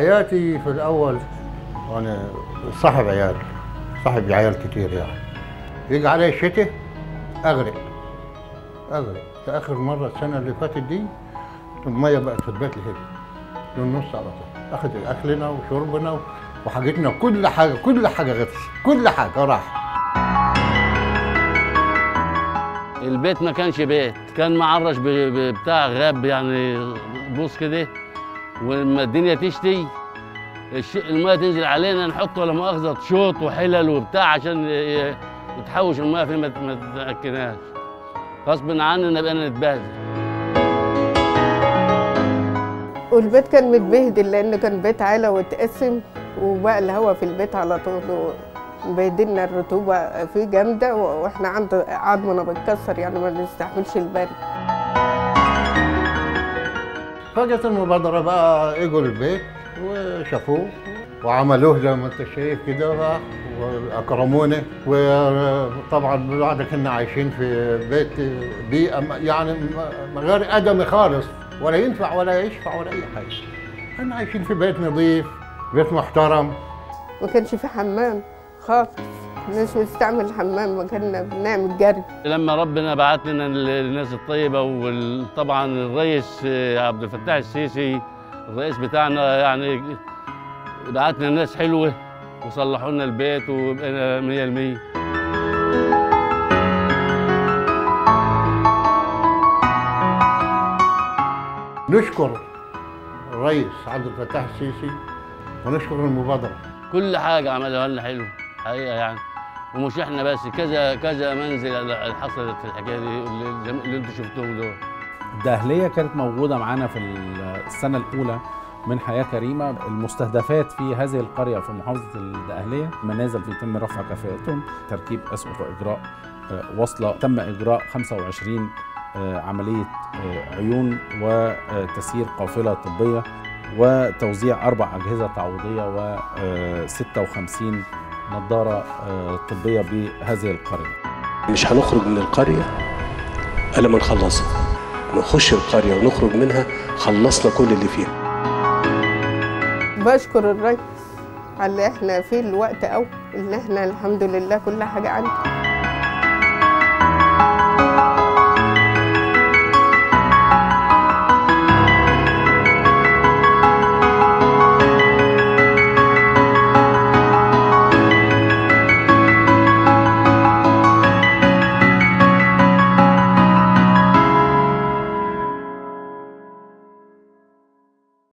حياتي في الأول أنا صاحب عيال صاحب عيال كتير يعني يجي علي الشتاء أغرق أغرق في آخر مرة السنة اللي فاتت دي المية بقت في البيت لهنا للنص على طول أخذ أكلنا وشربنا وحاجتنا كل حاجة كل حاجة غطس كل حاجة راح البيت ما كانش بيت كان معرش ب- ببتاع غاب يعني بوص كده ولما الدنيا تشتي الش- الميه تنزل علينا نحط ولا مؤاخذه شوط وحلل وبتاع عشان ي- يتحوش الميه فيه ما ت- ما تاكلناش غصب عننا بقينا نتبهدل والبيت كان متبهدل لان كان بيت عيله واتقسم وبقى الهوا في البيت على طول مبهدلنا الرطوبه فيه جامده واحنا عند عظمنا بتكسر يعني ما بنستحملش البرد فجأة المبادرة بقى اجوا البيت وشافوه وعملوه زي ما انت شايف كده بقى واكرمونا وطبعا بعد كنا عايشين في بيت بيئة م- يعني م- غير ادمي خالص ولا ينفع ولا يشفع ولا اي حاجة كنا عايشين في بيت نظيف بيت محترم ما كانش في حمام خالص مش بنستعمل الحمام ما كنا بنعمل جري لما ربنا بعت لنا الناس الطيبه وطبعا الرئيس عبد الفتاح السيسي الرئيس بتاعنا يعني بعت لنا ناس حلوه وصلحوا لنا البيت وبقينا 100% نشكر الرئيس عبد الفتاح السيسي ونشكر المبادرة كل حاجه عملوها لنا حلو حقيقه يعني ومش احنا بس كذا كذا منزل حصلت في الحكايه دي اللي, اللي انتم شفتوهم دول الدهلية كانت موجودة معانا في السنة الأولى من حياة كريمة المستهدفات في هذه القرية في محافظة الدقهلية منازل يتم رفع كفاءتهم تركيب أسقف وإجراء آه، وصلة تم إجراء 25 آه، عملية آه، عيون وتسيير قافلة طبية وتوزيع أربع أجهزة تعويضية و 56 نظارة آه، طبية بهذه القرية مش هنخرج من القرية إلا ما نخلصها نخش القرية ونخرج منها خلصنا كل اللي فيها بشكر الرئيس على اللي احنا فيه الوقت أوي اللي احنا الحمد لله كل حاجه عندنا